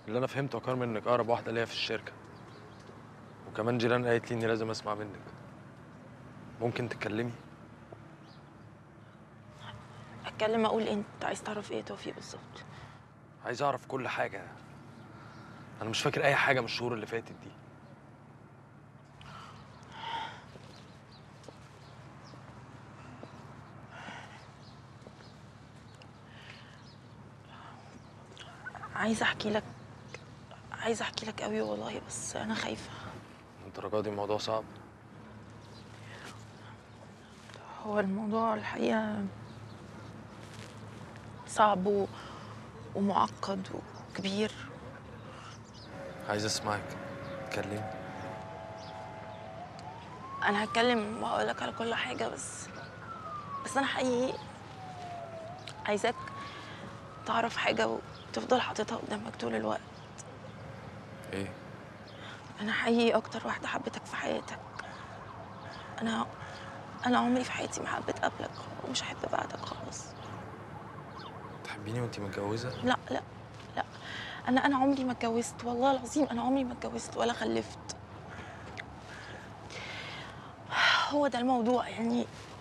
اللي انا فهمته يا كارمن انك اقرب واحده ليا في الشركه وكمان جيران قالت لي اني لازم اسمع منك ممكن تتكلمي اتكلم اقول إيه؟ انت عايز تعرف ايه يا توفيق بالظبط عايز اعرف كل حاجه انا مش فاكر اي حاجه من الشهور اللي فاتت دي عايزه احكي لك عايزه احكي لك قوي والله بس انا خايفه الدرجه دي الموضوع صعب هو الموضوع الحقيقه صعب و... ومعقد وكبير عايز اسمعك اتكلمي انا هتكلم وهقول لك على كل حاجه بس بس انا حقيقي عايزاك تعرف حاجه وتفضل حاططها قدامك طول الوقت ايه انا حقيقي اكتر واحده حبيتك في حياتك انا انا عمري في حياتي ما حبيت قبلك ومش هحب بعدك خالص تحبيني وانتي متجوزه لا لا لا انا انا عمري ما اتجوزت والله العظيم انا عمري ما اتجوزت ولا خلفت هو ده الموضوع يعني